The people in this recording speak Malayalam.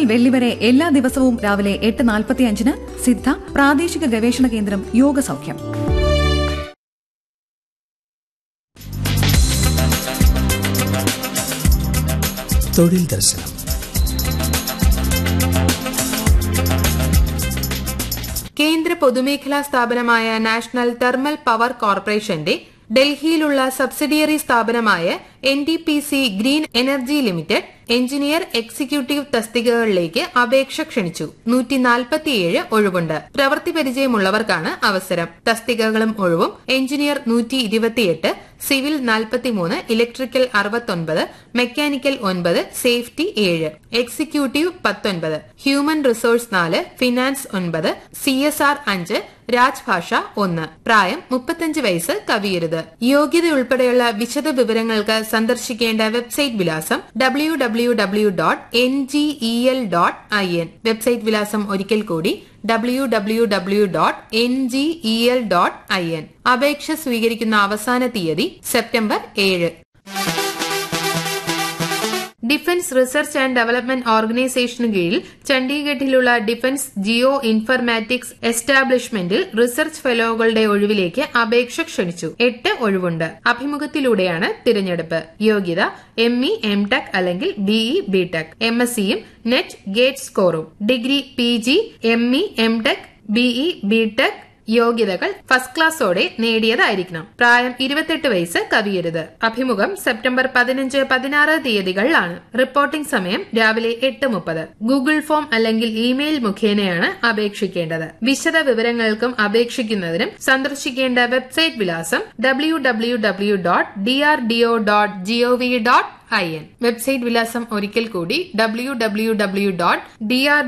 വെള്ളി വരെ എല്ലാ ദിവസവും രാവിലെ എട്ട് നാൽപ്പത്തിയഞ്ചിന് സിദ്ധ പ്രാദേശിക ഗവേഷണ കേന്ദ്രം യോഗ സൗഖ്യം തൊഴിൽ ദർശനം കേന്ദ്ര പൊതുമേഖലാ സ്ഥാപനമായ നാഷണൽ തെർമൽ പവർ കോർപ്പറേഷന്റെ ഡൽഹിയിലുള്ള സബ്സിഡിയറി സ്ഥാപനമായ N T P C Green Energy Limited engineer executive തസ്തികകളിലേക്ക് അപേക്ഷ ക്ഷണിച്ചു നൂറ്റി നാൽപ്പത്തിയേഴ് ഒഴിവുണ്ട് പ്രവൃത്തി പരിചയമുള്ളവർക്കാണ് അവസരം തസ്തികകളും ഒഴിവും എഞ്ചിനീയർ നൂറ്റി ഇരുപത്തിയെട്ട് സിവിൽ നാൽപ്പത്തിമൂന്ന് ഇലക്ട്രിക്കൽ അറുപത്തൊൻപത് മെക്കാനിക്കൽ ഒൻപത് സേഫ്റ്റി ഏഴ് എക്സിക്യൂട്ടീവ് പത്തൊൻപത് ഹ്യൂമൻ റിസോഴ്സ് നാല് ഫിനാൻസ് ഒൻപത് സി എസ് ആർ അഞ്ച് രാജ്ഭാഷ ഒന്ന് പ്രായം മുപ്പത്തഞ്ച് വയസ്സ് കവിയരുത് യോഗ്യത ഉൾപ്പെടെയുള്ള വിശദ വിവരങ്ങൾക്ക് സന്ദർശിക്കേണ്ട വെബ്സൈറ്റ് വിലാസം W W W dot N G E L dot I N website വിലാസം ഒരിക്കൽ കൂടി W W W dot N G E L dot I N അപേക്ഷ സ്വീകരിക്കുന്ന അവസാന തീയതി സെപ്റ്റംബർ ഏഴ് ഡിഫൻസ് റിസർച്ച് ആൻഡ് ഡെവലപ്മെന്റ് ഓർഗനൈസേഷന് കീഴിൽ ചണ്ഡീഗഡിലുള്ള ഡിഫൻസ് ജിയോ ഇൻഫർമാറ്റിക്സ് എസ്റ്റാബ്ലിഷ്മെന്റിൽ റിസർച്ച് ഫെലോകളുടെ ഒഴിവിലേക്ക് അപേക്ഷ ക്ഷണിച്ചു എട്ട് ഒഴിവുണ്ട് അഭിമുഖത്തിലൂടെയാണ് തിരഞ്ഞെടുപ്പ് യോഗ്യത എം ഇ എം ടെക് അല്ലെങ്കിൽ BE B tech M S സിയും നെറ്റ് ഗേറ്റ് സ്കോറും degree P G M E M tech BE B tech യോഗ്യതകൾ ഫസ്റ്റ് ക്ലാസ്സോടെ നേടിയതായിരിക്കണം പ്രായം ഇരുപത്തെട്ട് വയസ്സ് കവിയരുത് അഭിമുഖം സെപ്റ്റംബർ പതിനഞ്ച് പതിനാറ് തീയതികളിലാണ് റിപ്പോർട്ടിംഗ് സമയം രാവിലെ എട്ട് മുപ്പത് ഗൂഗിൾ ഫോം അല്ലെങ്കിൽ ഇമെയിൽ മുഖേനയാണ് അപേക്ഷിക്കേണ്ടത് വിശദ വിവരങ്ങൾക്കും അപേക്ഷിക്കുന്നതിനും സന്ദർശിക്കേണ്ട വെബ്സൈറ്റ് വിലാസം W W W dot D R D O dot G O V dot I N website വിലാസം ഒരിക്കൽ കൂടി W W W dot D R